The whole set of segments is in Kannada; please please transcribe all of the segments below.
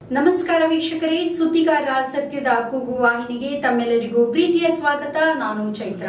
ನಮಸ್ಕಾರ ವೀಕ್ಷಕರೇ ಸುದ್ದಿಗಾರ ಸತ್ಯದ ಕೂಗು ವಾಹಿನಿಗೆ ತಮ್ಮೆಲ್ಲರಿಗೂ ಪ್ರೀತಿಯ ಸ್ವಾಗತ ನಾನು ಚೈತ್ರ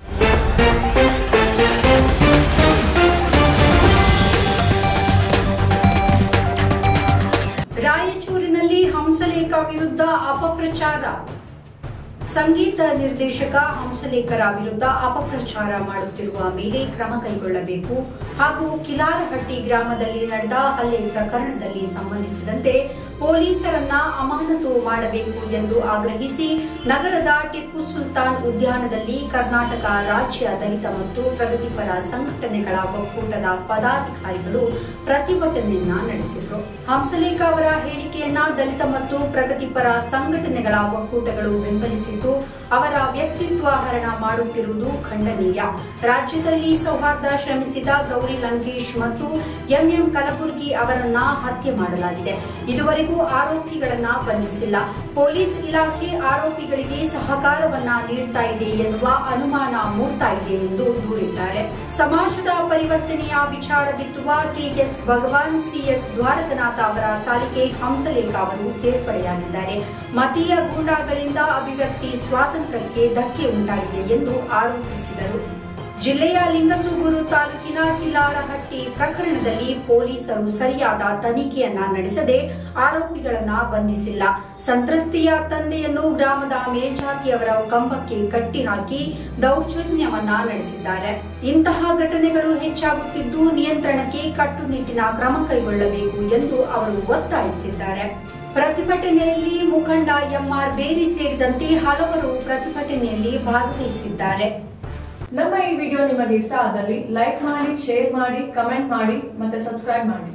ರಾಯಚೂರಿನಲ್ಲಿ ಹಂಸಲೇಖ ವಿರುದ್ಧ ಅಪಪ್ರಚಾರ ಸಂಗೀತ ನಿರ್ದೇಶಕ ಹಂಸಲೇಖರ ವಿರುದ್ಧ ಅಪಪ್ರಚಾರ ಮಾಡುತ್ತಿರುವ ಮೇಲೆ ಕ್ರಮ ಕೈಗೊಳ್ಳಬೇಕು ಹಾಗೂ ಕಿಲಾರಹಟ್ಟಿ ಗ್ರಾಮದಲ್ಲಿ ನಡೆದ ಹಲ್ಲೆ ಪ್ರಕರಣದಲ್ಲಿ ಸಂಬಂಧಿಸಿದಂತೆ ಪೊಲೀಸರನ್ನ ಅಮಾನತು ಮಾಡಬೇಕು ಎಂದು ಆಗ್ರಹಿಸಿ ನಗರದ ಟಿಪ್ಪು ಸುಲ್ತಾನ್ ಉದ್ಯಾನದಲ್ಲಿ ಕರ್ನಾಟಕ ರಾಜ್ಯ ದಲಿತ ಮತ್ತು ಪ್ರಗತಿಪರ ಸಂಘಟನೆಗಳ ಒಕ್ಕೂಟದ ಪದಾಧಿಕಾರಿಗಳು ಪ್ರತಿಭಟನೆಯನ್ನ ನಡೆಸಿದರು ಹಂಸಲೇಖ ಅವರ ಹೇಳಿಕೆಯನ್ನ ದಲಿತ ಮತ್ತು ಪ್ರಗತಿಪರ ಸಂಘಟನೆಗಳ ಒಕ್ಕೂಟಗಳು ಬೆಂಬಲಿಸಿದ್ದು ಅವರ ವ್ಯಕ್ತಿತ್ವ ಹರಣ ಮಾಡುತ್ತಿರುವುದು ಖಂಡನೀಯ ರಾಜ್ಯದಲ್ಲಿ ಸೌಹಾರ್ದ ಶ್ರಮಿಸಿದ ಗೌರಿ ಲಂಕೇಶ್ ಮತ್ತು ಎಂಎಂ ಕಲಬುರ್ಗಿ ಅವರನ್ನ ಹತ್ಯೆ ಮಾಡಲಾಗಿದೆ ಇದುವರೆಗೂ ಆರೋಪಿಗಳನ್ನ ಬಂಧಿಸಿಲ್ಲ ಪೊಲೀಸ್ ಇಲಾಖೆ ಆರೋಪಿಗಳಿಗೆ ಸಹಕಾರವನ್ನ ನೀಡ್ತಾ ಇದೆ ಎನ್ನುವ ಅನುಮಾನ ಮೂಡ್ತಾ ಇದೆ ಎಂದು ದೂರಿದ್ದಾರೆ ಸಮಾಜದ ಪರಿವರ್ತನೆಯ ವಿಚಾರ ಬಿತ್ತುವ ಕೆಎಸ್ ಭಗವಾನ್ ಸಿಎಸ್ ದ್ವಾರಕನಾಥ ಅವರ ಸಾಲಿಗೆ ಹಂಸಲೇಖ ಅವರು ಸೇರ್ಪಡೆಯಾಗಿದ್ದಾರೆ ಮತೀಯ ಗೂಂಡಾಗಳಿಂದ ಅಭಿವ್ಯಕ್ತಿ ಸ್ವಾತಂತ್ರ್ಯಕ್ಕೆ ಧಕ್ಕೆ ಉಂಟಾಗಿದೆ ಎಂದು ಆರೋಪಿಸಿದರು ಜಿಲ್ಲೆಯ ಲಿಂಗಸೂಗೂರು ತಾಲೂಕಿನ ಕಿಲಾರಹಟ್ಟಿ ಪ್ರಕರಣದಲ್ಲಿ ಪೊಲೀಸರು ಸರಿಯಾದ ತನಿಖೆಯನ್ನ ನಡೆಸದೆ ಆರೋಪಿಗಳನ್ನ ಬಂಧಿಸಿಲ್ಲ ಸಂತ್ರಸ್ತೆಯ ತಂದೆಯನ್ನು ಗ್ರಾಮದ ಮೇಲ್ಜಾತಿಯವರ ಕಂಬಕ್ಕೆ ಕಟ್ಟಿಹಾಕಿ ದೌರ್ಜನ್ಯವನ್ನ ನಡೆಸಿದ್ದಾರೆ ಇಂತಹ ಘಟನೆಗಳು ಹೆಚ್ಚಾಗುತ್ತಿದ್ದು ನಿಯಂತ್ರಣಕ್ಕೆ ಕಟ್ಟುನಿಟ್ಟಿನ ಕ್ರಮ ಕೈಗೊಳ್ಳಬೇಕು ಎಂದು ಅವರು ಒತ್ತಾಯಿಸಿದ್ದಾರೆ ಪ್ರತಿಭಟನೆಯಲ್ಲಿ ಮುಖಂಡ ಎಂಆರ್ ಬೇರಿ ಸೇರಿದಂತೆ ಹಲವರು ಪ್ರತಿಭಟನೆಯಲ್ಲಿ ಭಾಗವಹಿಸಿದ್ದಾರೆ ನಮ್ಮ ಈ ವಿಡಿಯೋ ನಿಮಗೆ ಇಷ್ಟ ಆದಲ್ಲಿ ಲೈಕ್ ಮಾಡಿ ಶೇರ್ ಮಾಡಿ ಕಮೆಂಟ್ ಮಾಡಿ ಮತ್ತೆ ಸಬ್ಸ್ಕ್ರೈಬ್ ಮಾಡಿ